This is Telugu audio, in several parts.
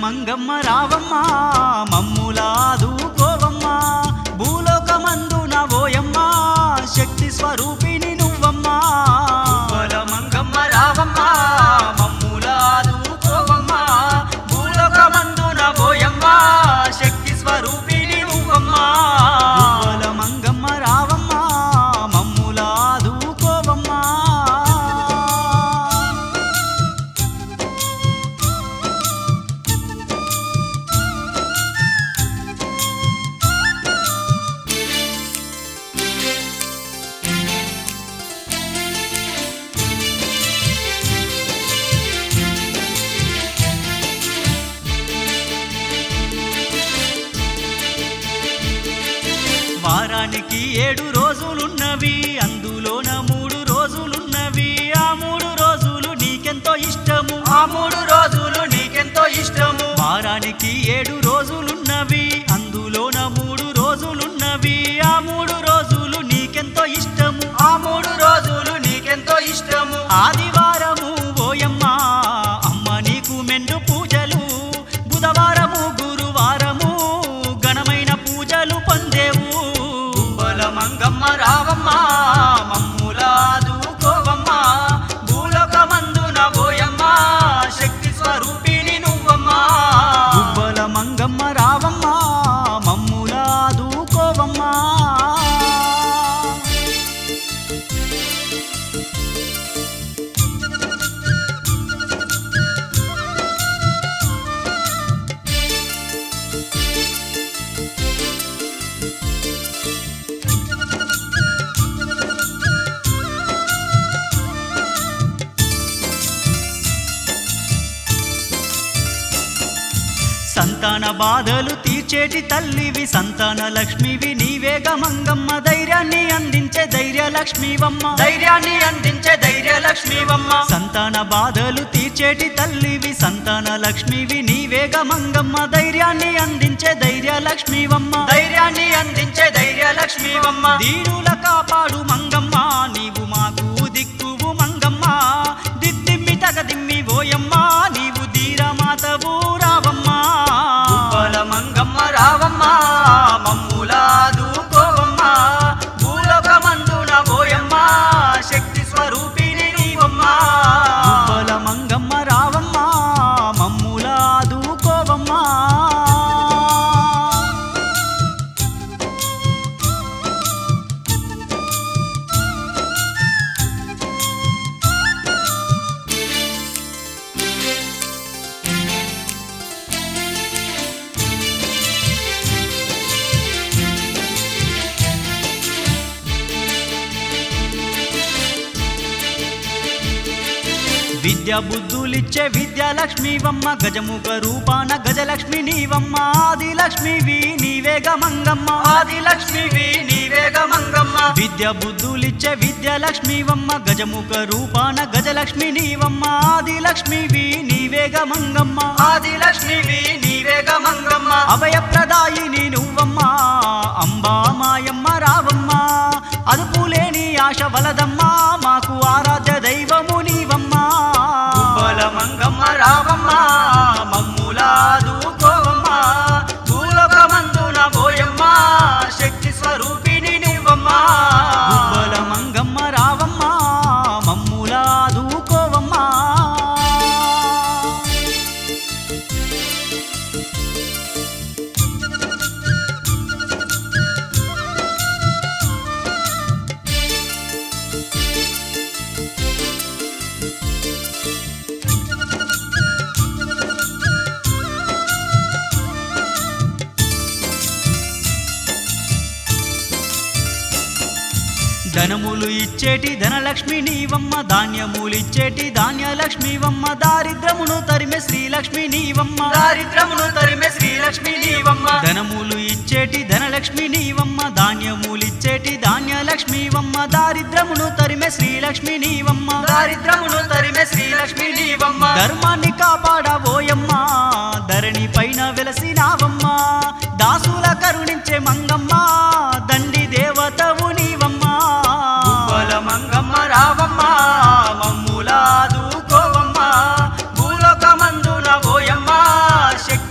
మంగమ్మ రావమ్మ మమ్ములాదు కోవమ్మ భూలోకమందున ఓయమ్మ శక్తి స్వరూపిణి నువ్వమ్మ ఉవ్వల మంగమ్మ రావమ్మ మమ్ములాదు కోవమ్మ భూలోకమందున ఓయమ్మ శక్తి స్వరూపిణి నువ్వమ్మ ఉవ్వల మంగమ్మ రావమ్మ మమ్ములాదు కోవమ్మ వారానికి ఏడు రోజులున్నవి అందులోన మూడు రోజులున్నవి ఆ మూడు రోజులు నీకెంతో ఇష్టము ఆ మూడు రోజులు నీకెంతో ఇష్టము వారానికి ఏడు రోజులున్నవి అందులోన మూడు రోజులున్నవి ఆ మూడు రోజులు నీకెంతో ఇష్టము ఆ మూడు రోజులు నీకెంతో ఇష్టము ఆదివారము ఓయమ్మ అమ్మ నీకు మెండు పూజలు బుధవారము గురువారము ఘనమైన పూజలు పొందేవు బల మంగమ్మ రావమ్మ మమ్ములాదు కోవమ్మ భూలోకమందున ఓయమ్మ శక్తి స్వరూపిణి నువ్వమ్మ బల మంగమ్మ రావమ్మ మమ్ములాదు కోవమ్మ సంతాన బాధలు తీర్చేటి తల్లివి సంతాన లక్ష్మివి నీవేగ మంగమ్మ ధైర్యాన్ని అందించే ధైర్య లక్ష్మివమ్మ ధైర్యాన్ని అందించే ధైర్య లక్ష్మివమ్మ సంతాన బాధలు తీర్చేటి తల్లివి సంతాన లక్ష్మివి నీవేగ మంగమ్మ ధైర్యాన్ని అందించే ధైర్య లక్ష్మివమ్మ ధైర్యాన్ని అందించే ధైర్య లక్ష్మివమ్మ దీనుల కాపాడు మంగమ్మ నీవు మాకు దిక్కువు మంగమ్మ దిద్దిమ్మి తగదిమ్మి ఓయమ్మ నీవు ధీరమాతవు రావమ్మ ఉప్పల మంగమ్మ రావమ్మ మమ్ములాదు కోవమ్మ భూలోకమందున ఓయమ్మ శక్తి స్వరూపిణి నీవమ్మ ఉప్పల మంగమ్మ రావమ్మ మమ్ములాదు కోవమ్మ విద్య బుద్ధులిచ్చే విద్యాలక్ష్మివమ్మ గజముఖ రూపాన గజలక్ష్మి నీవమ్మ ఆదిలక్ష్మివి నీవేగ మంగమ్మ ఆదిలక్ష్మివి నీవేగ మంగమ్మ విద్య బుద్ధులిచ్చే విద్యాలక్ష్మివమ్మ గజముఖ రూపాన గజలక్ష్మి నీవమ్మ ఆదిలక్ష్మివి నీవేగ మంగమ్మ ఆదిలక్ష్మివి నీవేగ మంగమ్మ అభయప్రదాయిని నువ్వమ్మ అంబా మాయమ్మ రావమ్మ అదుపులేని ఆశ వలదమ్మ మాకు ఆరాధ్య దైవము నీవమ్మ బల మంగమ్మ రావమ్మ మమ్ములాదు కోవమ్మ భూలోకమందున పోయమ్మ శక్తి స్వరూపిణి నువ్వమ్మ బల మంగమ్మ రావమ్మ మమ్ములాదు కోవమ్మ ధనములు ఇచ్చేటి ధనలక్ష్మి నీవమ్మ ధాన్యములు ఇచ్చేటి ధాన్యలక్ష్మివమ్మ దారిద్రమును తరిమే శ్రీలక్ష్మి నీవమ్మ దారిద్రమును తరిమే శ్రీలక్ష్మి నీవమ్మ ధనములు ఇచ్చేటి ధనలక్ష్మి నీవమ్మ ధాన్యములు ఇచ్చేటి ధాన్యలక్ష్మివమ్మ దారిద్రమును తరిమే శ్రీలక్ష్మి నీవమ్మ దారిద్రమును తరిమే శ్రీలక్ష్మి నీవమ్మ ధర్మాన్ని కాపాడబోయమ్మ ధరణి పైన వెలసినావమ్మ దాసుల కరుణించే మంగమ్మ దండి దేవతవు నీవమ్మ బల మంగమ్మ రావమ్మ మమ్ములాదు కోవమ్మ భూలోకమందున పోయమ్మ శక్తి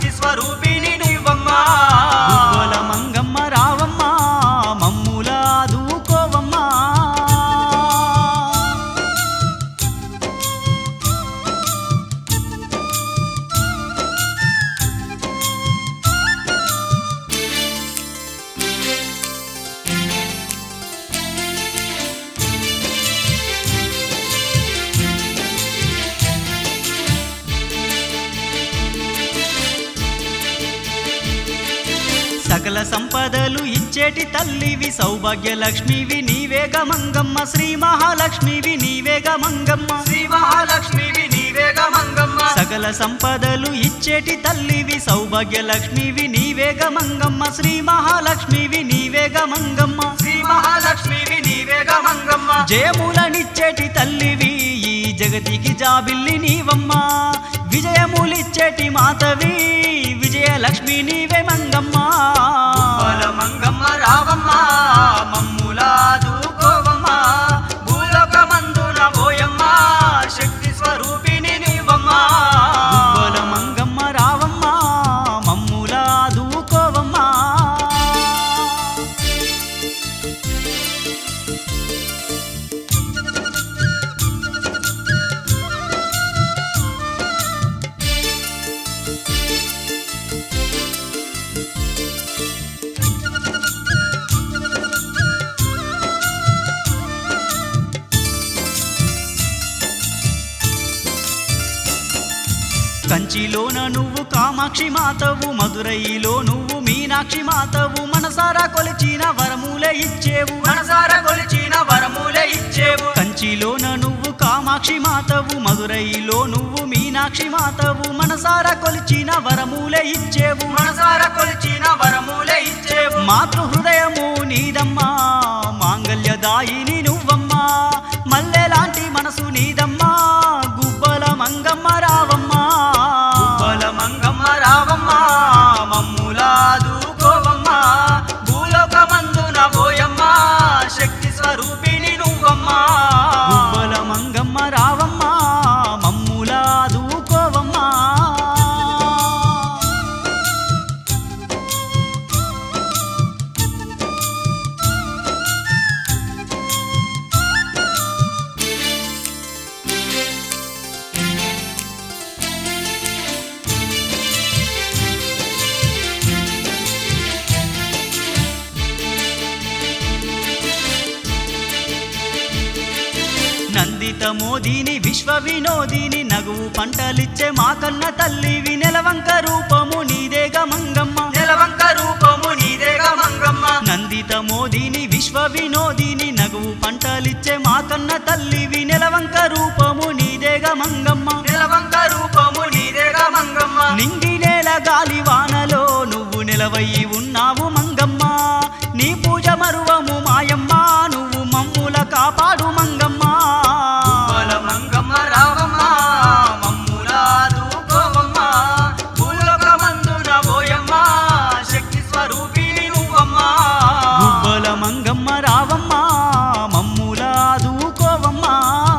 సంపదలు ఇచ్చేటి తల్లివి సౌభాగ్య లక్ష్మివి నీవేగ మంగమ్మ శ్రీ మహాలక్ష్మివి నీవేగ మంగమ్మ శ్రీ మహాలక్ష్మివి నీవేగ మంగమ్మ సకల సంపదలు ఇచ్చేటి తల్లివి సౌభాగ్య లక్ష్మివి నీవేగ మంగమ్మ శ్రీ మహాలక్ష్మివి నీవేగ మంగమ్మ శ్రీ మహాలక్ష్మివి నీవేగ మంగమ్మ జయములనిచ్చేటి తల్లివి ఈ జగతికి జాబిల్లి నీవమ్మ విజయములిచ్చేటి మాతవి విజయలక్ష్మి నీవే మంగమ్మ బల మంగమ్మ రావమ్మ మమ్ములాదు కోవమ్మ భూలోకమందున పోయమ్మ శక్తి స్వరూపిణి నీవమ్మ బల మంగమ్మ రావమ్మ మమ్ములా దూకోవమ్మా కంచిలోన నువ్వు కామాక్షి మాతవు మధురైలో నువ్వు మీనాక్షి మాతవు మనసారా కొలిచిన వరములే ఇచ్చేవు మనసార కొలిచిన వరములే ఇచ్చేవు కంచిలోన నువ్వు కామాక్షి మాతవు మధురైలో నువ్వు మీనాక్షి మాతవు మనసారా కొలిచిన వరములే ఇచ్చేవు మనసార కొలిచిన వరములే ఇచ్చేవు మాతృ హృదయము నీదమ్మా మాంగళ్యదాయిని నువ్వమ్మా మల్లెలాంటి మనసు నీదమ్మా గుబ్బల మంగమ్మ రావమ్మా బల మంగమ్మ రావమ్మ మమ్ములాదు కోవమ్మ భూలోకమందున పోయమ్మ శక్తి స్వరూపిణి నువ్వమ్మ గుబ్బల మంగమ్మ రావమ్మా మమ్ములా దూకోవమ్మా నందిత మోదీని విశ్వ వినోదిని నగువు పంటలిచ్చే మా కన్న తల్లివి నెలవంక రూపము నీదేగ మంగమ్మ నెలవంక రూపము నీదేగా మంగమ్మ నందిత మోదీని విశ్వ వినోదిని నగువు పంటలిచ్చే మా కన్న తల్లివి నెలవంక రూపము నీదేగ మంగమ్మ నెలవంక రూపము నీదేగా మంగమ్మ నింగి నేల గాలి వానలో నువ్వు నిలవయి ఉన్నావు మంగమ్మ నీ పూజ మరువము మాయమ్మ నువ్వు మమ్ముల కాపాడు మంగమ్మ బల మంగమ్మ రావమ్మ మమ్ములాదు కోవమ్మ భూలోకమందున పోయమ్మ శక్తి స్వరూపిణి నువ్వమ్మ గుబ్బల మంగమ్మ రావమ్మ మమ్ములా దూకోవమ్మా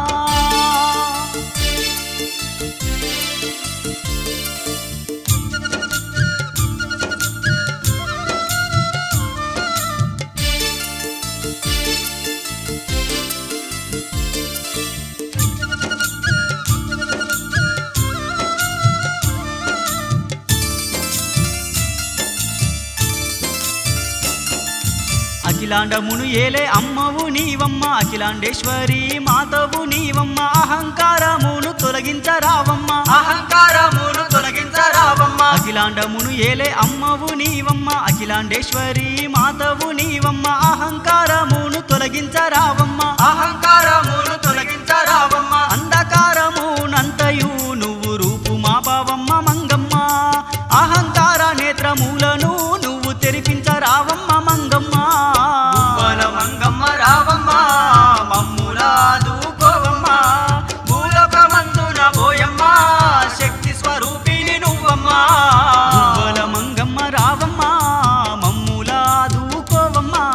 అఖిలాండమును ఏలే అమ్మవు నీవమ్మ అఖిలాండేశ్వరి మాతవు నీవమ్మ అహంకారమును తొలగించరావమ్మ అహంకారమును తొలగించరావమ్మ అఖిలాండమును ఏలే అమ్మవు నీవమ్మ అఖిలాండేశ్వరి మాతవు నీవమ్మ అహంకారమును తొలగించరావమ్మ అహంకారమును తొలగించరావమ్మ అంధకారమునంతయు నువ్వు రూపు మాపవమ్మ మంగమ్మ అహంకార నేత్రములను నువ్వు తెరిపించరావమ్మ మంగమ్మ బల మంగమ్మ రావమ్మ మమ్ములాదు కోవమ్మ భూలోకమందున పోయమ్మ శక్తి స్వరూపిణి నువ్వమ్మ గువ్వల మంగమ్మ రావమ్మ మమ్ములా దూకోవమ్మా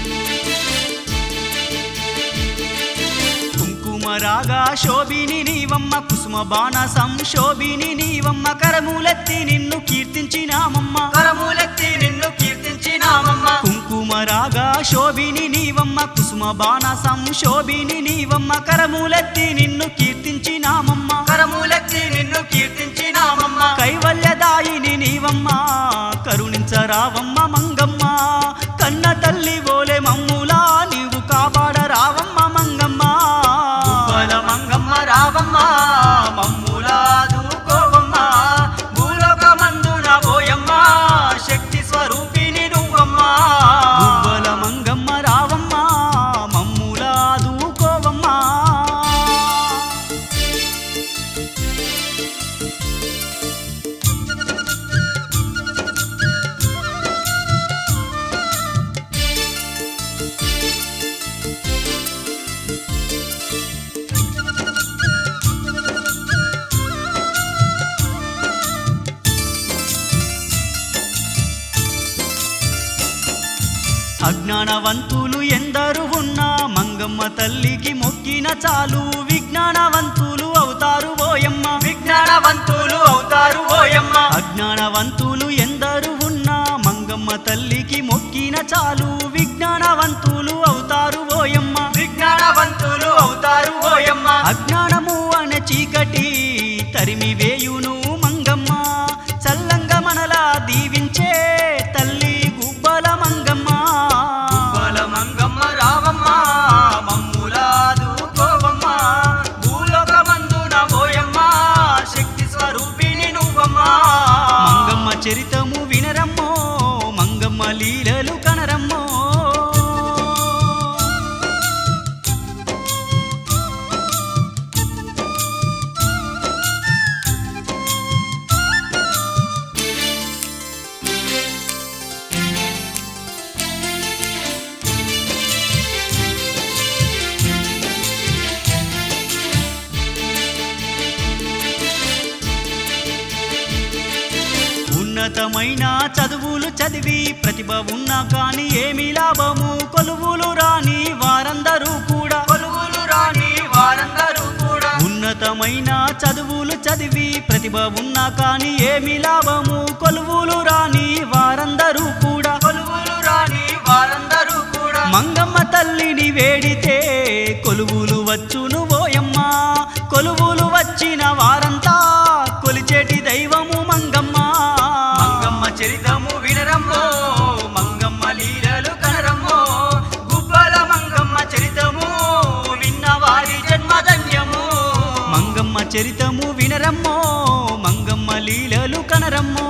కుంకుమ రాగా శోభిని నీవమ్మ నీవమ్మ కుసుమ బాణ సంశోభిని నీవమ్మ కరములెత్తి నిన్ను కీర్తించినామమ్మ కరములెత్తి నిన్ను కీర్తించినామమ్మ కుంకుమ రాగా శోభిని నీవమ్మ కుసుమ బాణ సంశోభిని నీవమ్మ కరములెత్తి నిన్ను కీర్తించినామమ్మ కరములెత్తి నిన్ను కీర్తించినామమ్మ కైవల్యదాయిని నీవమ్మ కరుణించరావమ్మ మంగమ్మ కన్న తల్లి ఓలే మమ్ములా నీవు కాపాడరావమ్మ మంగమ్మ బల మంగమ్మ రావమ్మ మమ్ములాదు కోవమ్మ భూలోకమందున పోయమ్మ శక్తి స్వరూపిణి నువ్వమ్మ గువ్వల మంగమ్మ రావమ్మ మమ్ములా దూకోవమ్మ అజ్ఞానవంతులు ఎందరు ఉన్నా మంగమ్మ తల్లికి మొక్కిన చాలు విజ్ఞానవంతులు అవుతారు ఓయమ్మ విజ్ఞానవంతులు అవుతారు ఓయమ్మ అజ్ఞానవంతులు ఎందరు ఉన్నా మంగమ్మ తల్లికి మొక్కిన చాలు విజ్ఞానవంతులు అవుతారు ఓయమ్మ విజ్ఞానవంతులు అవుతారు ఓయమ్మ అజ్ఞానము అనే చీకటి తరిమి వేయును మంగమ్మ చల్లంగా మనలా దీవించే తల్లి గుబ్బల మంగమ్మ బల మంగమ్మ రావమ్మ మమ్ములాదు కోవమ్మ భూలోకమందున పోయమ్మ శక్తి స్వరూపిణి నువ్వమ్మ మంగమ్మ చరితము వినరమ్మో మంగమ్మ లీలలు కనరమ్మో ఉన్నతమైన చదువులు చదివి ప్రతిభ ఉన్నా కాని ఏమి లాభము కొలువులు రాని వారందరూ కూడా కొలువులు రాని వారందరూ కూడా ఉన్నతమైన చదువులు చదివి ప్రతిభ ఉన్నా కాని ఏమి లాభము కొలువులు రాని వారందరూ కూడా కొలువులు రాని వారందరూ కూడా మంగమ్మ తల్లిని వేడితే కొలువులు వచ్చును ఓయమ్మ కొలువులు వచ్చిన వారంతా కొలిచేటి దైవము మంగమ్మ మంగమ్మ చరితము వినరమ్మో మంగమ్మ లీలలు కనరమ్మో గుబ్బల మంగమ్మ చరితము విన్న వారి జన్మధన్యము మంగమ్మ చరితము వినరమ్మో మంగమ్మ లీలలు కనరమ్మో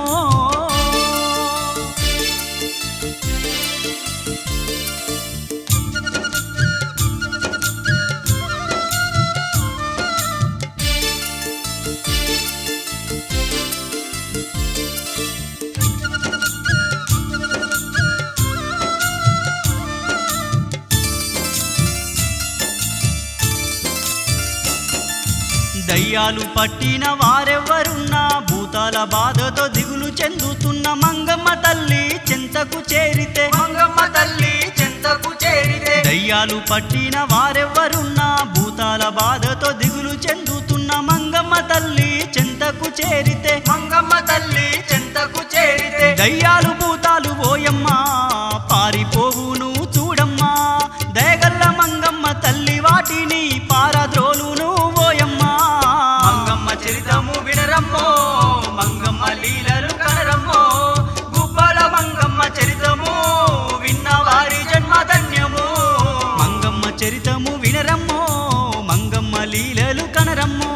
దయ్యాలు పట్టిన వారెవ్వరున్నా భూతాల బాధతో దిగులు చెందుతున్న మంగమ్మ తల్లి చింతకు చేరితే మంగమ్మ తల్లి చెంతకు చేరితే దయ్యాలు పట్టిన వారెవ్వరున్నా భూతాల బాధతో దిగులు చెందుతున్న మంగమ్మ తల్లి చింతకు చేరితే మంగమ్మ తల్లి చెంతకు చేరితే దయ్యాలు భూతాలు ఓయమ్మ పారిపోవును చూడమ్మా దయగల్ల మంగమ్మ తల్లి వాటిని పారద్రోలును ఓయమ్మ మంగమ్మ చరితము వినరమ్మో మంగమ్మ లీలలు కనరమ్మో గుబ్బల మంగమ్మ చరితము విన్న వారి జన్మధన్యము మంగమ్మ చరితము వినరమ్మో మంగమ్మ లీలలు కనరమ్మో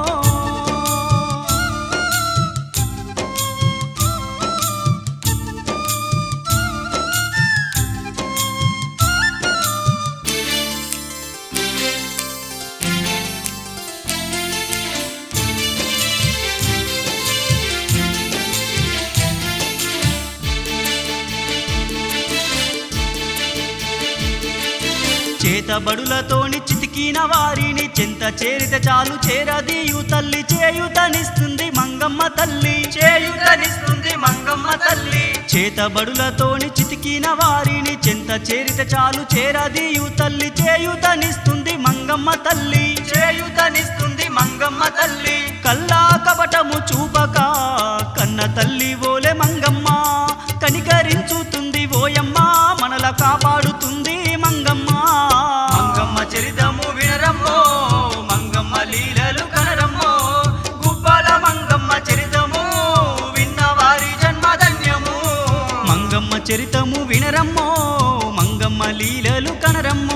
చేతబడులతోని చితికిన వారిని చింత చేరిత చాలు చేరదీయు తల్లి చేయుతనిస్తుంది మంగమ్మ తల్లి చేయుతనిస్తుంది మంగమ్మ తల్లి చేతబడులతోని చితికిన వారిని చింత చేరిత చాలు చేరదీయు తల్లి చేయుతనిస్తుంది మంగమ్మ తల్లి చేయుతనిస్తుంది మంగమ్మ మంగమ్మ తల్లి కల్లా కపటము చూపక కన్న తల్లి ఓలే మంగమ్మ కనికరించుతుంది ఓయమ్మ మనల కాపాడుతుంది మంగమ్మ మంగమ్మ చరితము వినరమ్మో మంగమ్మ లీలలు కనరమ్మో గుబ్బల మంగమ్మ చరితము విన్న వారి జన్మధన్యము మంగమ్మ చరితము వినరమ్మో మంగమ్మ లీలలు కనరమ్మో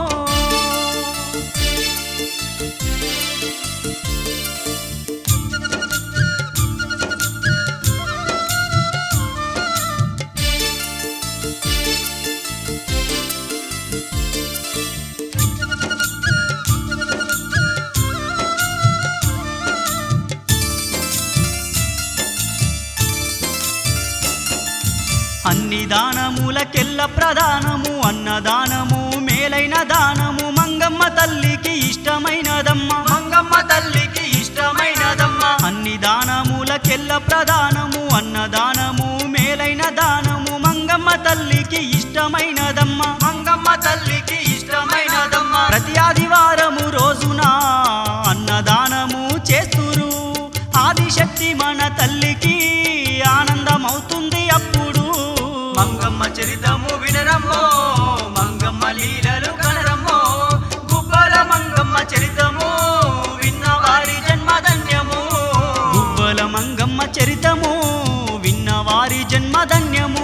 అన్ని దానములకెల్ల ప్రధానము అన్నదానము మేలైన దానము మంగమ్మ తల్లికి ఇష్టమైనదమ్మ మంగమ్మ తల్లికి ఇష్టమైనదమ్మ అన్ని దానములకెల్ల ప్రధానము అన్నదానము మేలైన దానము మంగమ్మ తల్లికి ఇష్టమైనదమ్మ మంగమ్మ తల్లికి ఇష్టమైనదమ్మ ప్రతి ఆదివారము రోజున అన్నదానము చేస్తురు ఆదిశక్తి మన తల్లికి ఆనందమవుతుంది అప్పుడు మంగమ్మ చరితము వినరమ్మో మంగమ్మ లీలలు కనరమ్మో గుబ్బల మంగమ్మ చరితము విన్న వారి జన్మధన్యము గుబ్బల మంగమ్మ చరితము విన్న వారి జన్మధన్యము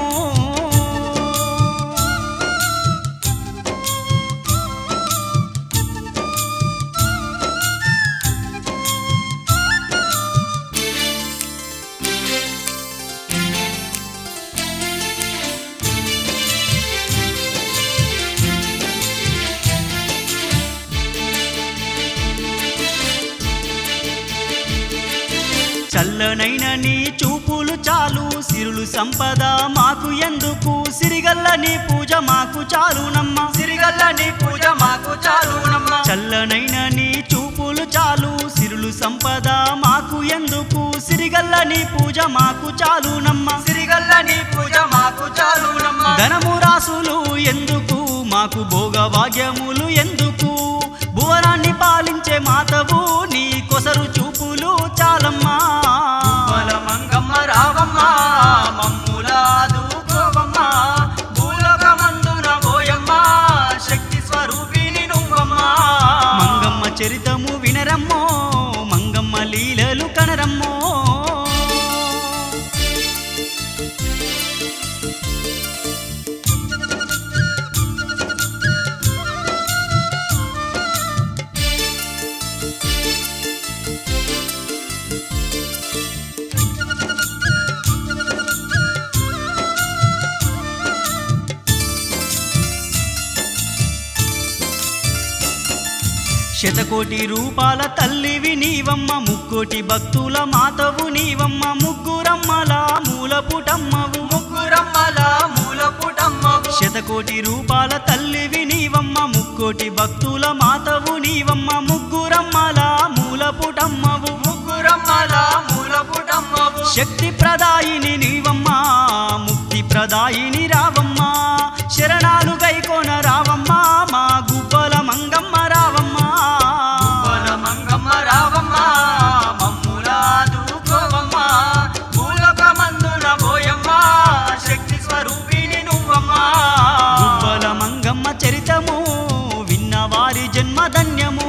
చల్లనైన నీ చూపులు చాలు సిరులు సంపద మాకు ఎందుకు సిరిగల్ల నీ పూజ మాకు చాలునమ్మ సిరిగల్ల నీ పూజ మాకు చాలునమ్మ చల్లనైన నీ చూపులు చాలు సిరులు సంపద మాకు ఎందుకు సిరిగల్ల నీ పూజ మాకు చాలునమ్మ సిరిగల్ల నీ పూజ మాకు చాలునమ్మ ధనము రాసులు ఎందుకు మాకు భోగ భాగ్యములు ఎందుకు భువనాన్ని పాలించే మాతవు నీ కొసరు చూపులు చాలమ్మా గుబ్బల మంగమ్మ రావమ్మ మమ్ముల దూకోవమ్మ భూలోకమందున పోయమ్మ శక్తి స్వరూపిణి నువ్వమ్మ మంగమ్మ చరితము వినరమ్మో మంగమ్మ లీలలు కనరమ్మో శతకోటి రూపాల తల్లివి నీవమ్మ ముక్కోటి భక్తుల మాతవు నీవమ్మ ముగ్గురమ్మల మూలపుటమ్మవు ముగ్గురమ్మల మూల పుటమ్మవు శతకోటి రూపాల తల్లివి నీవమ్మ ముక్కోటి భక్తుల మాతవు నీవమ్మ ముగ్గురమ్మల మూలపుటమ్మవు ముగ్గురమ్మల మూల పుటమ్మవు శక్తి ప్రదాయిని నీవమ్మ ముక్తి ప్రదాయిని రావమ్మ శరణాలు గైకోన రావమ్మ మా గుబ్బల మంగమ్మ రావమ్మ గుబ్బల మంగమ్మ రావమ్మ మమ్ముల దూకోవమ్మ భూలోకమందున పోయమ్మ శక్తి స్వరూపిణి నువ్వమ్మ గుబ్బల మంగమ్మ చరితము విన్న వారి జన్మధన్యము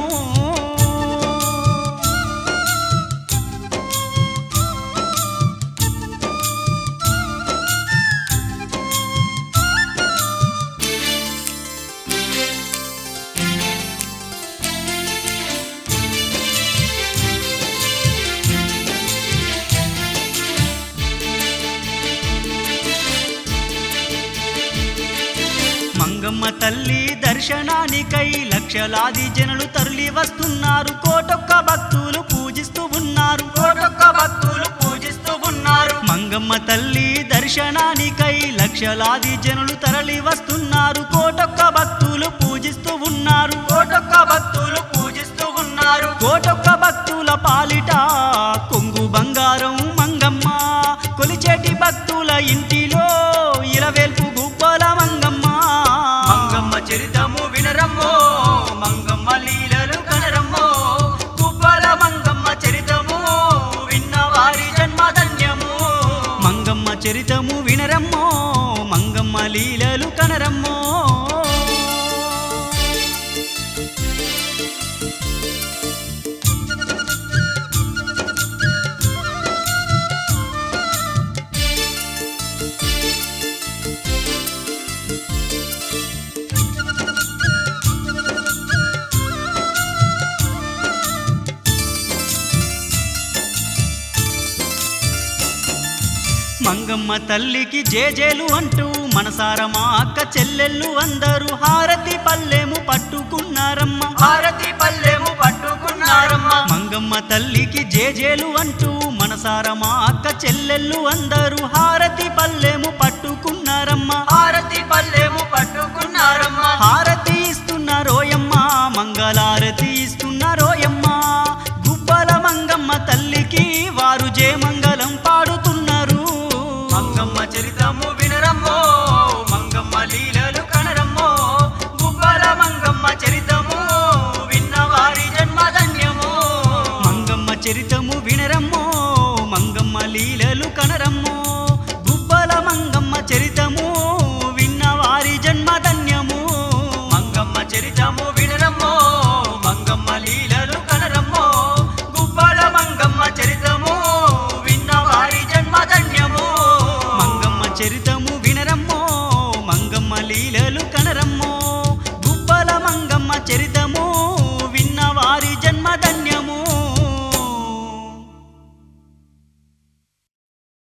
మంగమ్మ తల్లి దర్శనానికై లక్షలాది జనులు తరలి వస్తున్నారు కోటొక్క భక్తులు పూజిస్తూ ఉన్నారు కోటొక్క భక్తులు పూజిస్తూ ఉన్నారు మంగమ్మ తల్లి దర్శనానికై లక్షలాది జనులు తరలి వస్తున్నారు కోటొక్క భక్తులు పూజిస్తూ ఉన్నారు కోటొక్క భక్తులు పూజిస్తూ ఉన్నారు కోటొక్క భక్తుల పాలిట కొంగు బంగారం మంగమ్మ కొలిచేటి భక్తుల ఇంటిలో ఇలవేల్పు గుబ్బల మంగమ్మ మంగమ్మ చరితము వినరమ్మో మంగమ్మ లీలలు కనరమ్మో గుబ్బల మంగమ్మ మంగమ్మ తల్లికి జేజేలు అంటూ మనసార మా అక్క చెల్లెళ్ళు అందరూ హారతి పల్లెము పట్టుకున్నారమ్మ హారతి పల్లెము పట్టుకున్నారమ్మ మంగమ్మ తల్లికి జేజేలు అంటూ మనసార మా అక్క చెల్లెళ్ళు అందరూ హారతి పల్లెము పట్టుకున్నారమ్మ హారతి పల్లెము పట్టుకున్నారమ్మ హారతి ఇస్తున్నారోయమ్మ మంగళారతి ఇస్తున్నారోయమ్మ గుబ్బల మంగమ్మ తల్లికి వారు జయమంగళం పాడుతున్నారు మంగమ్మ చరితము వినరమ్మో మంగమ్మ లీలలు కనరమ్మో గుబ్బల మంగమ్మ చరితము విన్నవారి జన్మధన్యము మంగమ్మ చరితము వినరమ్మో మంగమ్మ లీలలు కనరమ్మో గుబ్బల మంగమ్మ చరితము